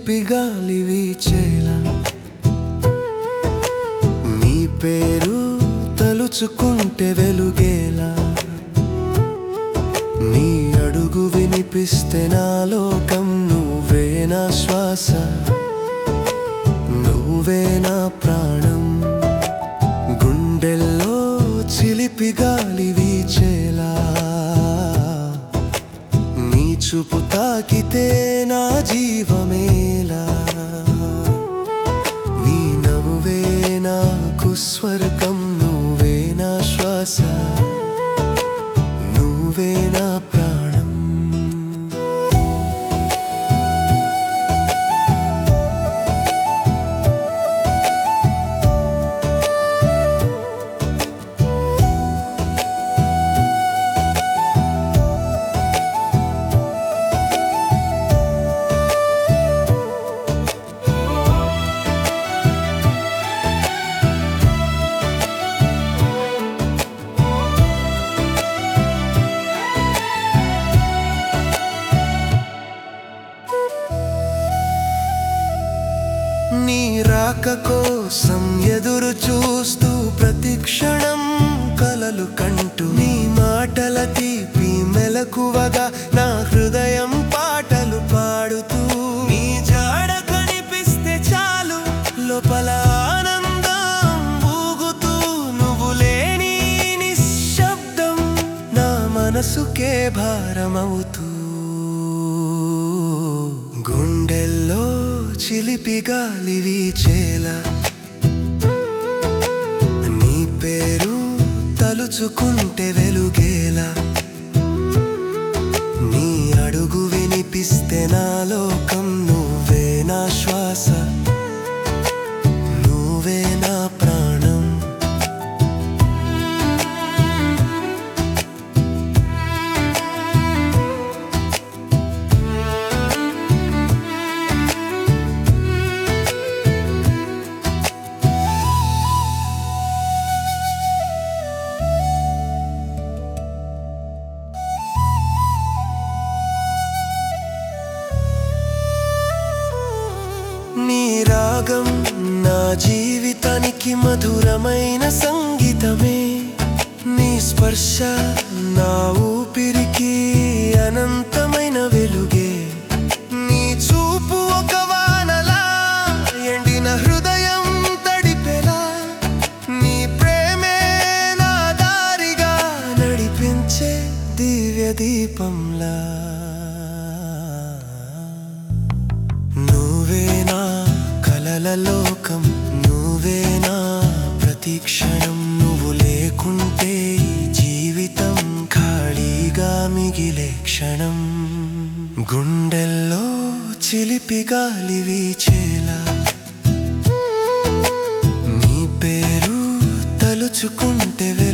చిలిపి గాలి వీచేలా నీ పేరు తలుచుకుంటే వెలుగేలా నీ అడుగు వినిపిస్తే నా లోకం నువ్వే నా శ్వాస నువ్వే నా ప్రాణం గుండెల్లో చిలిపి గాలి వీచేలా నీ చూపు తాకితే నా జీవమేలా నీ నవ్వే నాకు స్వర్గం నువ్వే నా శ్వాస నువ్వే నా ప్రాణం నీ రాక కోసం ఎదురు చూస్తూ ప్రతి క్షణం కలలు కంటూ నీ మాటల తీపి మెలకువగా నా హృదయం పాటలు పాడుతూ నీ జాడ కనిపిస్తే చాలు లోపల ఆనందం ఊగుతూ నువ్వు లేని నిశ్శబ్దం నా మనసుకే భారమవుతూ గుండెల్లో చిలిపి గాలి వీచేలా నీ పేరు తలుచుకుంటే వెలుగేలా నీ అడుగు వినిపిస్తే నా లోకం నువ్వే నా శ్వాస నువ్వే నా ప్రాణం నీ రాగం నా జీవితానికి మధురమైన సంగీతమే నీ స్పర్శ నా ఊపిరికి అనంతమైన వెలుగే నీ చూపు ఒక వానలా ఎండిన హృదయం తడిపెలా నీ ప్రేమే నా దారిగా నడిపించే దివ్య దీపంలా నువ్వే నా కలల లోకం నువ్వే నా ప్రతి క్షణం నువ్వు లేకుంటే ఈ జీవితం ఖాళీగా మిగిలే క్షణం గుండెల్లో చిలిపి గాలి వీచేలా నీ పేరు తలుచుకుంటే